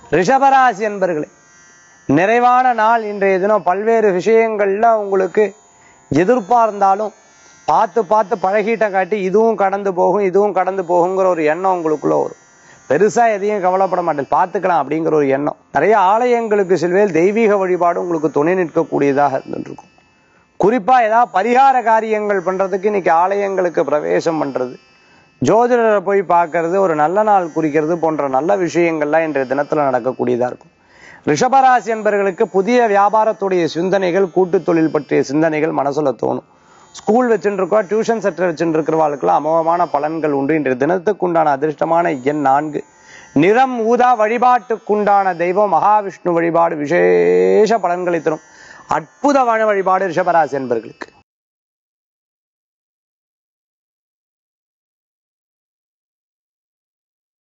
ரிஷபராசி என்பர்களே நிறைவான நாள் இன்றைய தினம் பல்வேறு விஷயங்கள்ல உங்களுக்கு எதிர்பார்ந்தாலும் பார்த்து பார்த்து பழகிட்ட காட்டி இதுவும் கடந்து போகும் இதுவும் கடந்து போகுங்கிற ஒரு எண்ணம் உங்களுக்குள்ள வரும் பெருசா எதையும் கவலைப்பட மாட்டேன் பார்த்துக்கலாம் அப்படிங்கிற ஒரு எண்ணம் நிறைய ஆலயங்களுக்கு செல்வேல் தெய்வீக வழிபாடு உங்களுக்கு துணை நிற்கக்கூடியதாக இருந்துருக்கும் குறிப்பா ஏதாவது பரிகார காரியங்கள் பண்றதுக்கு இன்னைக்கு ஆலயங்களுக்கு பிரவேசம் பண்றது ஜோதிடரை போய் பார்க்கறது ஒரு நல்ல நாள் குறிக்கிறது போன்ற நல்ல விஷயங்கள்லாம் இன்றைய தினத்துல நடக்கக்கூடியதா இருக்கும் ரிஷபராசி என்பவர்களுக்கு புதிய வியாபாரத்துடைய சிந்தனைகள் கூட்டு தொழில் பற்றிய சிந்தனைகள் மனசுல தோணும் ஸ்கூல் வச்சுட்டு இருக்கோம் டியூஷன் சென்டர் வச்சுட்டு இருக்கிறவாளுக்கெல்லாம் அமோகமான பலன்கள் உண்டு இன்றைய தினத்துக்கு உண்டான அதிர்ஷ்டமான எண் நான்கு நிறம் ஊதா வழிபாட்டுக்குண்டான தெய்வம் மகாவிஷ்ணு வழிபாடு விசேஷ பலன்களை தரும் அற்புதமான வழிபாடு ரிஷபராசி என்பர்களுக்கு